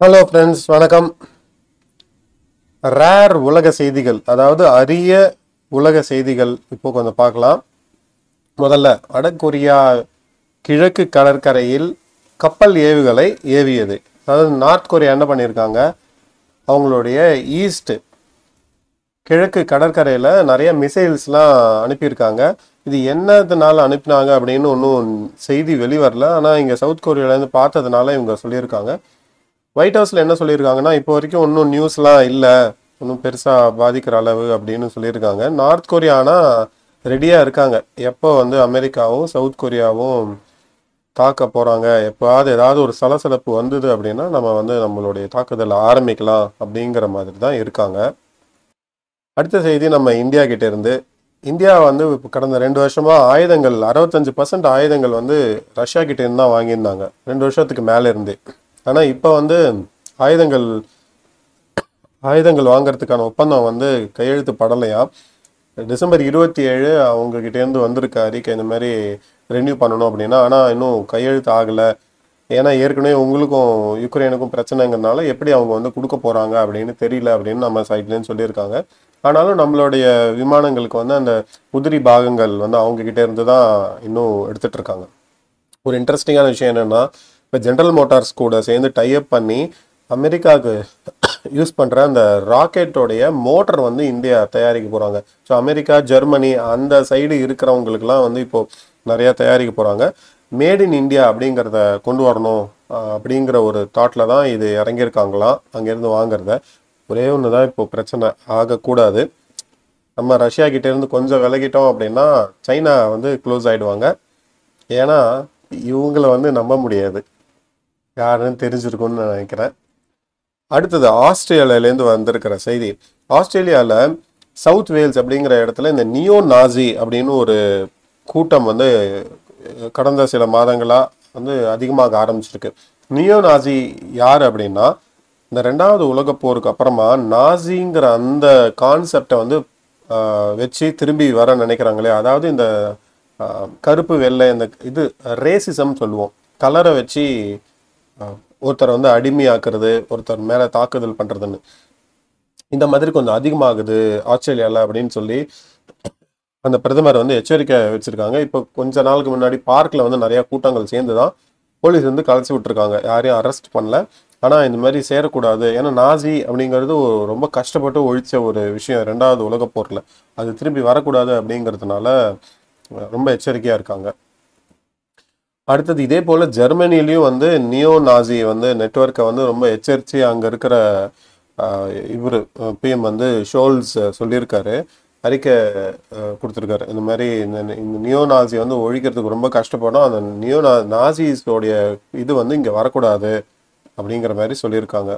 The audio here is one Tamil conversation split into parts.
ஹலோ ஃப்ரெண்ட்ஸ் வணக்கம் ரேர் உலக செய்திகள் அதாவது அரிய உலக செய்திகள் இப்போ கொஞ்சம் பார்க்கலாம் முதல்ல வடகொரியா கிழக்கு கடற்கரையில் கப்பல் ஏவுகளை ஏவியது அதாவது நார்த் கொரியா என்ன பண்ணியிருக்காங்க அவங்களுடைய ஈஸ்ட் கிழக்கு கடற்கரையில் நிறைய மிசைல்ஸ்லாம் அனுப்பியிருக்காங்க இது என்னதுனால அனுப்பினாங்க அப்படின்னு ஒன்றும் செய்தி வெளிவரல ஆனால் இங்கே சவுத் கொரியாலேருந்து பார்த்ததுனால இவங்க சொல்லியிருக்காங்க ஒயிட் ஹவுஸில் என்ன சொல்லியிருக்காங்கன்னா இப்போ வரைக்கும் ஒன்றும் நியூஸ்லாம் இல்லை ஒன்றும் பெருசாக பாதிக்கிற அளவு அப்படின்னு சொல்லியிருக்காங்க நார்த் கொரியானா ரெடியாக இருக்காங்க எப்போ வந்து அமெரிக்காவும் சவுத் கொரியாவும் தாக்க போகிறாங்க எப்போவாவது ஏதாவது ஒரு சலசலப்பு வந்தது அப்படின்னா நம்ம வந்து நம்மளுடைய தாக்குதலை ஆரம்பிக்கலாம் அப்படிங்கிற மாதிரி தான் இருக்காங்க அடுத்த செய்தி நம்ம இந்தியா கிட்ட இருந்து இந்தியா வந்து இப்ப கடந்த ரெண்டு வருஷமா ஆயுதங்கள் அறுபத்தஞ்சு பர்சன்ட் ஆயுதங்கள் வந்து ரஷ்யா கிட்ட இருந்து தான் வாங்கியிருந்தாங்க ரெண்டு வருஷத்துக்கு மேல இருந்து ஆனா இப்போ வந்து ஆயுதங்கள் ஆயுதங்கள் வாங்குறதுக்கான ஒப்பந்தம் வந்து கையெழுத்து படலையா டிசம்பர் இருபத்தி ஏழு அவங்க கிட்ட இருந்து வந்திருக்க அறிக்கை இந்த மாதிரி ரெனியூ பண்ணணும் அப்படின்னா ஆனா இன்னும் கையெழுத்து ஆகலை ஏன்னா ஏற்கனவே உங்களுக்கும் யுக்ரைனுக்கும் பிரச்சனைங்கிறனால எப்படி அவங்க வந்து கொடுக்க போறாங்க அப்படின்னு தெரியல அப்படின்னு நம்ம சைட்லேருந்து சொல்லியிருக்காங்க ஆனாலும் நம்மளுடைய விமானங்களுக்கு வந்து அந்த உதிரி பாகங்கள் வந்து அவங்க கிட்ட இருந்து தான் இன்னும் எடுத்துட்டு இருக்காங்க ஒரு இன்ட்ரெஸ்டிங்கான விஷயம் என்னன்னா இப்போ ஜென்ரல் மோட்டார்ஸ் கூட சேர்ந்து டைப் பண்ணி அமெரிக்காவுக்கு யூஸ் பண்ணுற அந்த ராக்கெட்டோடைய மோட்டர் வந்து இந்தியா தயாரிக்க போகிறாங்க ஸோ அமெரிக்கா ஜெர்மனி அந்த சைடு இருக்கிறவங்களுக்குலாம் வந்து இப்போ நிறையா தயாரிக்க போகிறாங்க மேட் இன் இந்தியா அப்படிங்கிறத கொண்டு வரணும் ஆஹ் அப்படிங்கிற ஒரு தாட்டில் தான் இது இறங்கியிருக்காங்களாம் அங்கேருந்து வாங்குறத ஒரே ஒன்று தான் இப்போ பிரச்சனை ஆகக்கூடாது நம்ம ரஷ்யா கிட்ட இருந்து கொஞ்சம் விலகிட்டோம் அப்படின்னா சைனா வந்து க்ளோஸ் ஆயிடுவாங்க ஏன்னா இவங்கள வந்து நம்ப முடியாது யாருன்னு தெரிஞ்சிருக்கும்னு நான் நினைக்கிறேன் அடுத்தது ஆஸ்திரேலியாலேருந்து வந்திருக்கிற செய்தி ஆஸ்திரேலியாவில் சவுத் வேல்ஸ் அப்படிங்கிற இடத்துல இந்த நியோ நாசி அப்படின்னு ஒரு கூட்டம் வந்து அஹ், கடந்த சில மாதங்களாக வந்து அதிகமாக ஆரம்பிச்சிருக்கு நியோ நாசி யார் அப்படின்னா இந்த ரெண்டாவது உலகப் போருக்கு அப்புறமா நாசிங்கிற அந்த கான்செப்டை வந்து ஆஹ், வச்சு திரும்பி வர நினைக்கிறாங்களே அதாவது இந்த ஆஹ், கருப்பு வெள்ளை இந்த இது ரேசிசம் சொல்லுவோம் கலரை வச்சு ஆஹ், ஒருத்தரை வந்து அடிமையாக்குறது ஒருத்தர் மேலே தாக்குதல் பண்ணுறதுன்னு இந்த மாதிரி கொஞ்சம் அதிகமாகுது ஆஸ்திரேலியாவில் அப்படின்னு சொல்லி அந்த பிரதமர் வந்து எச்சரிக்கை வச்சிருக்காங்க இப்போ கொஞ்ச நாளுக்கு முன்னாடி பார்க்கில் வந்து நிறைய கூட்டங்கள் சேர்ந்து தான் போலீஸ் வந்து கலைச்சி விட்டுருக்காங்க யாரையும் அரெஸ்ட் பண்ணல ஆனால் இந்த மாதிரி சேரக்கூடாது ஏன்னா நாசி அப்படிங்கிறது ஒரு ரொம்ப கஷ்டப்பட்டு ஒழிச்ச ஒரு விஷயம் ரெண்டாவது உலகப் போரில் அது திரும்பி வரக்கூடாது அப்படிங்கிறதுனால அஹ், ரொம்ப எச்சரிக்கையாக இருக்காங்க அடுத்தது இதே போல் ஜெர்மனிலையும் வந்து நியோ நாசி வந்து நெட்வொர்க்கை வந்து ரொம்ப எச்சரித்து அங்கே இருக்கிற இவர் பிஎம் வந்து ஷோல்ஸ் சொல்லியிருக்காரு அறிக்கை அஹ், கொடுத்திருக்காரு இந்த மாதிரி இந்த இந்த நியோ நாசி வந்து ஒழிக்கிறதுக்கு ரொம்ப கஷ்டப்படும் அந்த நியோ நா நாசிஸோடைய இது வந்து இங்கே வரக்கூடாது அப்படிங்கிற மாதிரி சொல்லியிருக்காங்க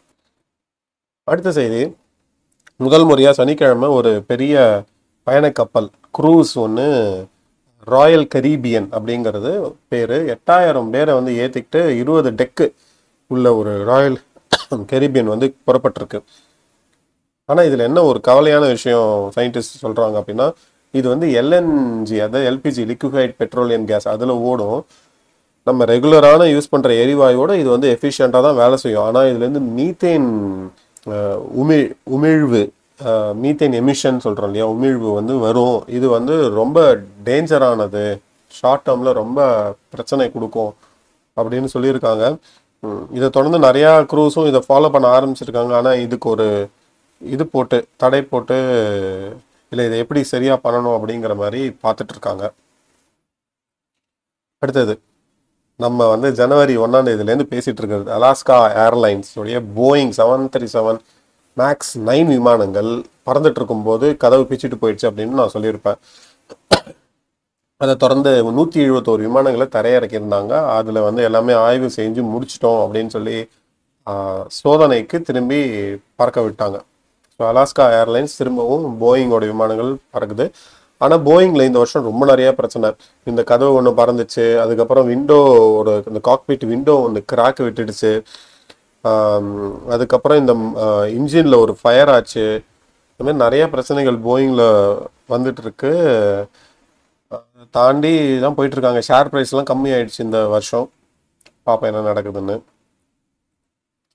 அடுத்த செய்தி முதல் முறையாக சனிக்கிழமை ஒரு பெரிய பயணக்கப்பல் க்ரூஸ் ஒன்று ராயல் கரீபியன் அப்படிங்கிறது பேர் எட்டாயிரம் பேரை வந்து ஏற்றிக்கிட்டு இருபது டெக்கு உள்ள ஒரு ராயல் கரீபியன் வந்து புறப்பட்டிருக்கு ஆனால் இதில் என்ன ஒரு கவலையான விஷயம் சயின்டிஸ்ட் சொல்கிறாங்க அப்படின்னா இது வந்து எல்என்ஜி அதாவது எல்பிஜி லிக்விஃபைட் பெட்ரோலியம் கேஸ் அதில் ஓடும் நம்ம ரெகுலரான யூஸ் பண்ணுற எரிவாயுவோட இது வந்து எஃபிஷியண்ட்டாக தான் வேலை செய்யும் ஆனால் இதுலேருந்து மீத்தேன் அஹ், உமிழ் உமிழ்வு மீத்தேன் எமிஷன் சொல்கிறோம் இல்லையா உமிழ்வு வந்து வரும் இது வந்து ரொம்ப டேஞ்சரானது ஷார்ட் டேர்மில் ரொம்ப பிரச்சனை கொடுக்கும் அப்படின்னு சொல்லியிருக்காங்க உம், இதை தொடர்ந்து நிறையா க்ரூஸும் இதை ஃபாலோ பண்ண ஆரம்பிச்சிருக்காங்க ஆனால் இதுக்கு ஒரு இது போட்டு தடை போட்டு இல்லை இதை எப்படி சரியாக பண்ணணும் அப்படிங்கிற மாதிரி பார்த்துட்டு இருக்காங்க அடுத்தது நம்ம வந்து ஜனவரி ஒன்றாம் தேதியிலேருந்து பேசிட்டு இருக்கிறது அலாஸ்கா ஏர்லைன்ஸ் உடைய Boeing seven three seven Max nine விமானங்கள் பறந்துட்டு இருக்கும்போது கதவு பிச்சுட்டு போயிடுச்சு அப்படின்னு நான் சொல்லியிருப்பேன் அதை தொடர்ந்து நூற்றி எழுபத்தோரு விமானங்களை தரையிறக்கியிருந்தாங்க அதில் வந்து எல்லாமே ஆய்வு செஞ்சு முடிச்சிட்டோம் அப்படின்னு சொல்லி ஆஹ், சோதனைக்கு திரும்பி பறக்க விட்டாங்க ஸோ அலாஸ்கா ஏர்லைன்ஸ் திரும்பவும் போயிங்கோட விமானங்கள் பறக்குது ஆனால் போயிங்கில் இந்த வருஷம் ரொம்ப நிறைய பிரச்சனை இந்த கதவு ஒன்று பறந்துச்சு அதுக்கப்புறம் விண்டோ ஒரு இந்த காக்பீட் விண்டோ ஒன்று கிராக் விட்டுடுச்சு ஆம், அதுக்கப்புறம் இந்த இன்ஜினில் ஒரு ஃபயர் ஆச்சு இந்த மாதிரி நிறைய பிரச்சனைகள் போயிங்கில் வந்துட்டு இருக்கு அஹ் தாண்டி தான் போயிட்டு இருக்காங்க ஷேர் ப்ரைஸ்லாம் கம்மி ஆயிடுச்சு இந்த வருஷம் பார்ப்போம் என்ன நடக்குதுன்னு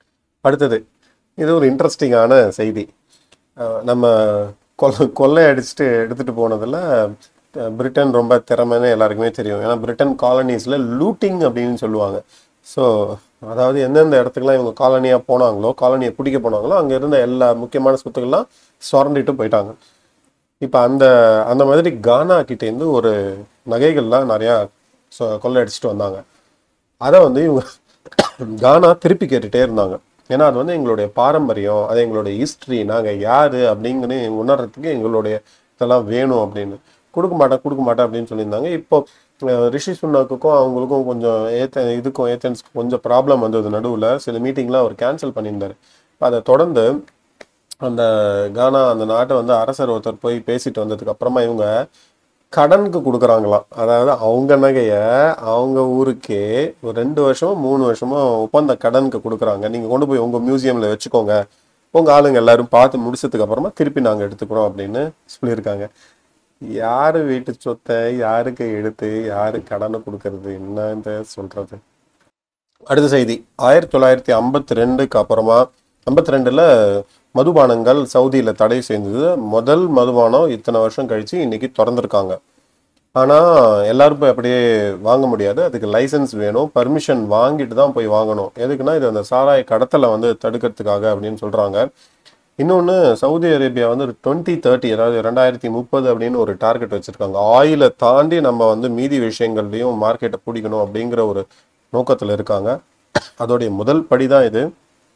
அடுத்தது இது ஒரு இன்ட்ரெஸ்டிங்கான செய்தி அஹ் நம்ம கொள்ளை கொள்ளை அடிச்சுட்டு எடுத்துகிட்டு போனதில் பிரிட்டன் ரொம்ப திறமைன்னு எல்லாருக்குமே தெரியும் ஏன்னா பிரிட்டன் காலனிஸில் லூட்டிங் அப்படின்னு சொல்லுவாங்க ஸோ அதாவது எந்தெந்த இடத்துக்குலாம் இவங்க காலனியாக போனாங்களோ காலனியை பிடிக்க போனாங்களோ அங்கே இருந்த எல்லா முக்கியமான சொத்துக்கள்லாம் சுரண்டிட்டு போயிட்டாங்க இப்போ அந்த அந்த மாதிரி கானா கிட்டேருந்து ஒரு நகைகள்லாம் நிறையா சொ- கொள்ளையடிச்சிட்டு வந்தாங்க அதை வந்து இவங்க கானா திருப்பி கேட்டுட்டே இருந்தாங்க ஏன்னா அது வந்து எங்களுடைய பாரம்பரியம் அது எங்களுடைய ஹிஸ்ட்ரி நாங்கள் யார் அப்படிங்கன்னு உணர்றதுக்கு எங்களுடைய இதெல்லாம் வேணும் அப்படின்னு கொடுக்க மாட்டேன் கொடுக்க மாட்டேன் அப்படின்னு சொல்லியிருந்தாங்க இப்போ அஹ், ரிஷி சுன்னாக்குக்கும் அவங்களுக்கும் கொஞ்சம் ஏத்த இதுக்கும் ஏத்தன்ஸ்க்கும் கொஞ்சம் ப்ராப்ளம் வந்தது நடுவில் சில மீட்டிங்லாம் அவர் கேன்சல் பண்ணியிருந்தாரு அதை தொடர்ந்து அந்த கானா அந்த நாட்டை வந்து அரசர் ஒருத்தர் போய் பேசிட்டு வந்ததுக்கு அப்புறமா இவங்க கடனுக்கு கொடுக்குறாங்களாம் அதாவது அவங்க நகைய அவங்க ஊருக்கே ஒரு ரெண்டு வருஷமோ மூணு வருஷமோ ஒப்பந்த கடனுக்கு கொடுக்குறாங்க நீங்க கொண்டு போய் உங்க மியூசியம்ல வச்சுக்கோங்க உங்க ஆளுங்க எல்லாரும் பார்த்து முடிச்சதுக்கு அப்புறமா திருப்பி நாங்க எடுத்துக்கிறோம் அப்படின்னு சொல்லியிருக்காங்க யாரு வீட்டு சொத்தை யாருக்கு எடுத்து யாரு கடனை கொடுக்கறது என்னன்னு சொல்றது அடுத்த செய்தி ஆயிரத்தி தொள்ளாயிரத்தி ஐம்பத்தி ரெண்டுக்கு அப்புறமா ஐம்பத்தி ரெண்டுல மதுபானங்கள் சவுதியில தடை செய்தது முதல் மதுபானம் இத்தனை வருஷம் கழிச்சு இன்னைக்கு திறந்திருக்காங்க ஆனா எல்லாரும் போய் அப்படியே வாங்க முடியாது அதுக்கு லைசென்ஸ் வேணும் பர்மிஷன் வாங்கிட்டு தான் போய் வாங்கணும் எதுக்குன்னா இது அந்த சாராய கடத்தலை வந்து தடுக்கிறதுக்காக அப்படின்னு சொல்றாங்க இன்னொன்று சவுதி அரேபியா வந்து ஒரு டுவெண்ட்டி தேர்ட்டி அதாவது ரெண்டாயிரத்தி முப்பது அப்படின்னு ஒரு டார்கெட் வச்சிருக்காங்க ஆயிலை தாண்டி நம்ம வந்து மீதி விஷயங்கள்லையும் மார்க்கெட்டை பிடிக்கணும் அப்படிங்கிற ஒரு நோக்கத்தில் இருக்காங்க அதோடைய முதல் படி தான் இது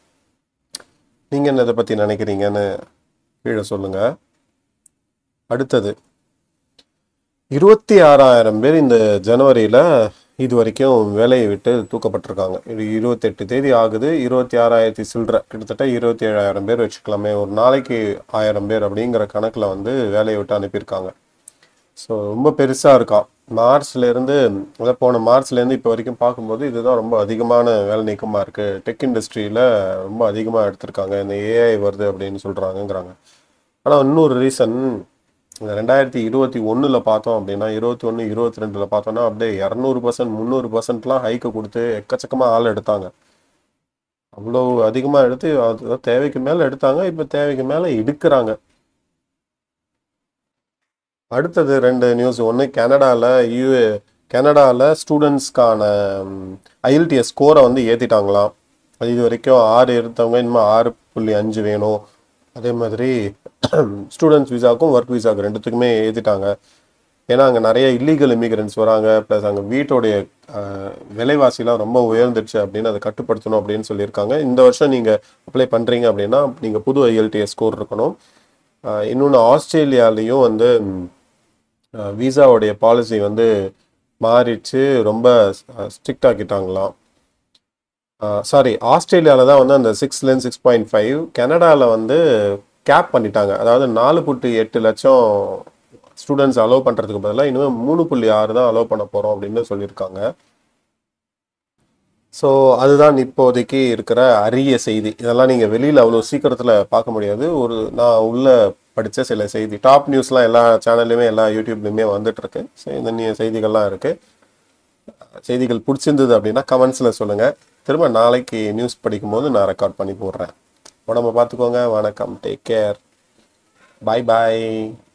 நீங்கள் என்ன இதை பற்றி நினைக்கிறீங்கன்னு கீழே சொல்லுங்க அடுத்தது இருபத்தி ஆறாயிரம் பேர் இந்த ஜனவரியில் இது வரைக்கும் வேலையை விட்டு தூக்கப்பட்டிருக்காங்க இது இருபத்தெட்டு தேதி ஆகுது இருபத்தி ஆறாயிரத்தி சில்லற கிட்டத்தட்ட இருபத்தி ஏழாயிரம் பேர் வச்சுக்கலாமே ஒரு நாளைக்கு ஆயிரம் பேர் அப்படிங்கிற கணக்கில் வந்து வேலையை விட்டு அனுப்பியிருக்காங்க ஸோ ரொம்ப பெருசாக இருக்கான் மார்ச்லேருந்து அதாவது போன மார்ச்லேருந்து இப்போ வரைக்கும் பார்க்கும்போது இதுதான் ரொம்ப அதிகமான வேலை நீக்கமாக இருக்குது டெக் இண்டஸ்ட்ரியில் ரொம்ப அதிகமாக எடுத்திருக்காங்க இந்த ஏஐ வருது அப்படின்னு சொல்கிறாங்கங்கிறாங்க ஆனால் இன்னொரு ரீசன் இந்த ரெண்டாயிரத்தி இருபத்தி ஒன்றில் பார்த்தோம் அப்படின்னா இருபத்தி ஒன்று இருபத்தி ரெண்டில் பார்த்தோம்னா அப்படியே இரநூறு பர்சன்ட் முந்நூறு பர்சன்ட்லாம் ஹைக்கை கொடுத்து எக்கச்சக்கமாக ஆள் எடுத்தாங்க அவ்வளோ அதிகமாக எடுத்து அது தேவைக்கு மேலே எடுத்தாங்க இப்போ தேவைக்கு மேலே எடுக்கிறாங்க அடுத்தது ரெண்டு நியூஸ் ஒன்று கனடாவில் யூ கனடாவில் ஸ்டூடெண்ட்ஸ்க்கான ஐஎல்டிஎஸ் ஸ்கோரை வந்து ஏற்றிட்டாங்களாம் அது இது வரைக்கும் ஆறு எடுத்தவங்க இனிமேல் ஆறு புள்ளி அஞ்சு வேணும் அதே மாதிரி ஸ்டூடெண்ட்ஸ் விசாவுக்கும் ஒர்க் விசாவுக்கு ரெண்டுத்துக்குமே ஏற்றிட்டாங்க ஏன்னா அங்கே நிறைய இல்லீகல் இமிகிரண்ட்ஸ் வராங்க ப்ளஸ் அங்கே வீட்டோடைய அஹ், விலைவாசிலாம் ரொம்ப உயர்ந்துருச்சு அப்படின்னு அதை கட்டுப்படுத்தணும் அப்படின்னு சொல்லியிருக்காங்க இந்த வருஷம் நீங்கள் அப்ளை பண்ணுறீங்க அப்படின்னா நீங்கள் புது ஐஎல்டிஎஸ் ஸ்கோர் இருக்கணும் இன்னொன்று ஆஸ்திரேலியாலேயும் வந்து விசாவுடைய பாலிசி வந்து மாறிடுச்சு ரொம்ப ஸ்ட்ரிக்ட் ஆக்கிட்டாங்களாம் சாரி ஆஸ்திரேலியாவில் தான் வந்து அந்த சிக்ஸ்லேருந்து சிக்ஸ் பாயிண்ட் ஃபைவ் கனடாவில் வந்து கேப் பண்ணிட்டாங்க அதாவது நாலு புள்ளி எட்டு லட்சம் ஸ்டூடெண்ட்ஸ் அலோவ் பண்ணுறதுக்கு பதிலாக இனிமேல் மூணு புள்ளி ஆறு தான் அலோவ் பண்ண போகிறோம் அப்படின்னு சொல்லியிருக்காங்க ஸோ அதுதான் இப்போதைக்கு இருக்கிற அரிய செய்தி இதெல்லாம் நீங்கள் வெளியில் அவ்வளோ சீக்கிரத்தில் பார்க்க முடியாது ஒரு நான் உள்ள படித்த சில செய்தி டாப் நியூஸ்லாம் எல்லா சேனல்லையுமே எல்லா யூடியூப்லையுமே வந்துட்டு இருக்கு ஸோ இந்த நியூ செய்திகள்லாம் இருக்குது செய்திகள் பிடிச்சிருந்தது அப்படின்னா கமெண்ட்ஸில் சொல்லுங்கள் திரும்ப நாளைக்கு நியூஸ் படிக்கும்போது நான் ரெக்கார்ட் பண்ணி போடுறேன் உடம்ப பார்த்துக்கோங்க வணக்கம் டேக் கேர் பாய் பாய்